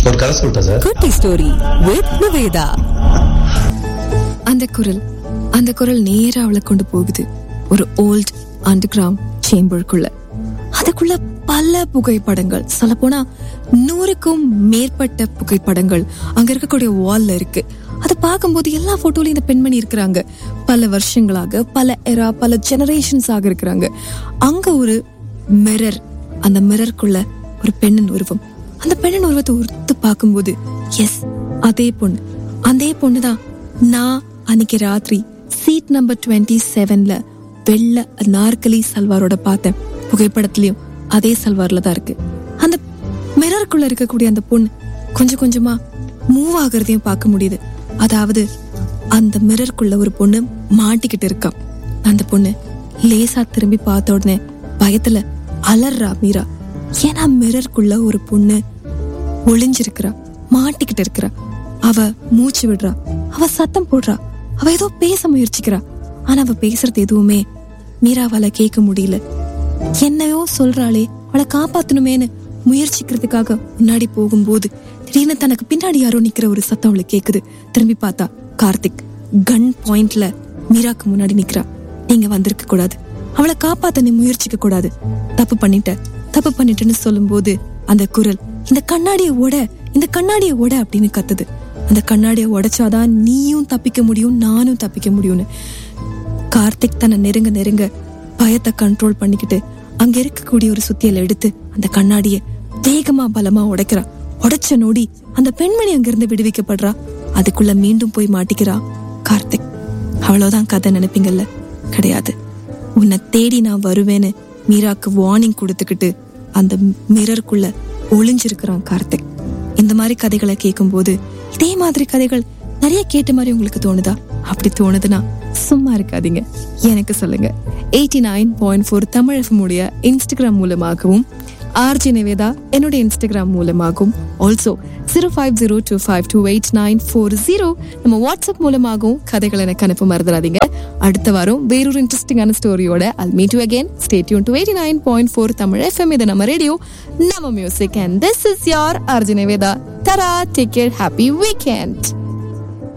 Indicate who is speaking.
Speaker 1: ஒரு கதை சொல்லிட்டா சார்
Speaker 2: குட்டி ஸ்டோரி வித் நிவேதா அந்த குரல் அந்த குரல் நேரா அவளை கொண்டு போகுது ஒரு ஓல்ட் அண்டர் கிரவுண்ட் சேம்பருக்குள்ள அதுக்குள்ள பல புகைப்படங்கள் சொல்ல போனா நூறுக்கும் மேற்பட்ட புகைப்படங்கள் அங்க இருக்கக்கூடிய வால்ல இருக்கு அதை பார்க்கும்போது எல்லா போட்டோலயும் இந்த பெண்மணி இருக்கிறாங்க பல வருஷங்களாக பல எரா பல ஜெனரேஷன்ஸ் ஆக இருக்கிறாங்க அங்க ஒரு மிரர் அந்த மிரருக்குள்ள ஒரு பெண்ணின் உருவம் அந்த பெண்ணின் உருவத்தை உறுத்து பார்க்கும்போது எஸ் அதே பொண்ணு அதே பொண்ணுதான் நான் அன்னைக்கு ராத்திரி சீட் நம்பர் டுவெண்ட்டி செவன்ல வெள்ள நாற்கலி சல்வாரோட பார்த்தேன் புகைப்படத்திலயும் அதே சல்வார்ல தான் இருக்கு அந்த மிரருக்குள்ள இருக்கக்கூடிய அந்த பொண்ணு கொஞ்சம் கொஞ்சமா மூவ் ஆகுறதையும் பார்க்க முடியுது அதாவது அந்த மிரருக்குள்ள ஒரு பொண்ணு மாட்டிக்கிட்டு இருக்கா அந்த பொண்ணு லேசா திரும்பி பார்த்த உடனே பயத்துல அலறா மீரா ஏன்னா மிரருக்குள்ள ஒரு பொண்ணு ஒளிஞ்சிருக்கிறா மாட்டிக்கிட்டு இருக்கிறா அவ மூச்சு விடுறா அவ சத்தம் போடுறா அவ ஏதோ பேச முயற்சிக்கிறா ஆனா அவ பேசுறது எதுவுமே மீராவால கேட்க முடியல என்னையோ சொல்றாளே அவளை காப்பாத்தணுமேன்னு முயற்சிக்கிறதுக்காக முன்னாடி போகும்போது திடீர்னு தனக்கு பின்னாடி யாரோ நிக்கிற ஒரு சத்தம் அவளுக்கு கேக்குது திரும்பி பார்த்தா கார்த்திக் கன் பாயிண்ட்ல மீராக்கு முன்னாடி நிக்கிறா நீங்க வந்திருக்க கூடாது அவளை காப்பாத்த நீ முயற்சிக்க கூடாது தப்பு பண்ணிட்ட தப்பு பண்ணிட்டேன்னு சொல்லும்போது அந்த குரல் இந்த கண்ணாடியை உட இந்த கண்ணாடியை உட அப்படின்னு கத்துது அந்த கண்ணாடியை உடைச்சாதான் நீயும் தப்பிக்க முடியும் நானும் தப்பிக்க முடியும்னு கார்த்திக் தன்னை நெருங்க நெருங்க பயத்தை கண்ட்ரோல் பண்ணிக்கிட்டு அங்க இருக்கக்கூடிய ஒரு சுத்தியலை எடுத்து அந்த கண்ணாடிய வேகமா பலமா உடைக்கிறா உடைச்ச நொடி அந்த பெண்மணி அங்கிருந்து விடுவிக்கப்படுறா அதுக்குள்ள மீண்டும் போய் மாட்டிக்கிறா கார்த்திக் அவ்வளவுதான் கதை நினைப்பீங்கல்ல கிடையாது உன்னை தேடி நான் வருவேன்னு மீராக்கு வார்னிங் கொடுத்துக்கிட்டு அந்த மிரருக்குள்ள ஒளிஞ்சிருக்கிறான் கார்த்திக் இந்த மாதிரி கதைகளை கேட்கும்போது இதே மாதிரி கதைகள் நிறைய கேட்ட மாதிரி உங்களுக்கு தோணுதா அப்படி தோணுதுன்னா சும்மா இருக்காதீங்க எனக்கு சொல்லுங்க eighty nine point four Tamil FM உடைய இன்ஸ்டாகிராம் மூலமாகவும் ஆர்ஜி நிவேதா என்னோட இன்ஸ்டாகிராம் மூலமாகவும் also zero five zero two five two eight nine four zero நம்ம வாட்ஸ்அப் மூலமாகவும் கதைகள் எனக்கு அனுப்ப மறந்துடாதீங்க அடுத்த வாரம் வேறொரு இன்ட்ரெஸ்டிங்கான ஸ்டோரியோட I'll meet you again stay tuned to eighty nine point four Tamil FM இது நம்ம ரேடியோ நம்ம music and this is your RJ Nivetha தரா டேக் கேர் ஹாப்பி வீக்கெண்ட்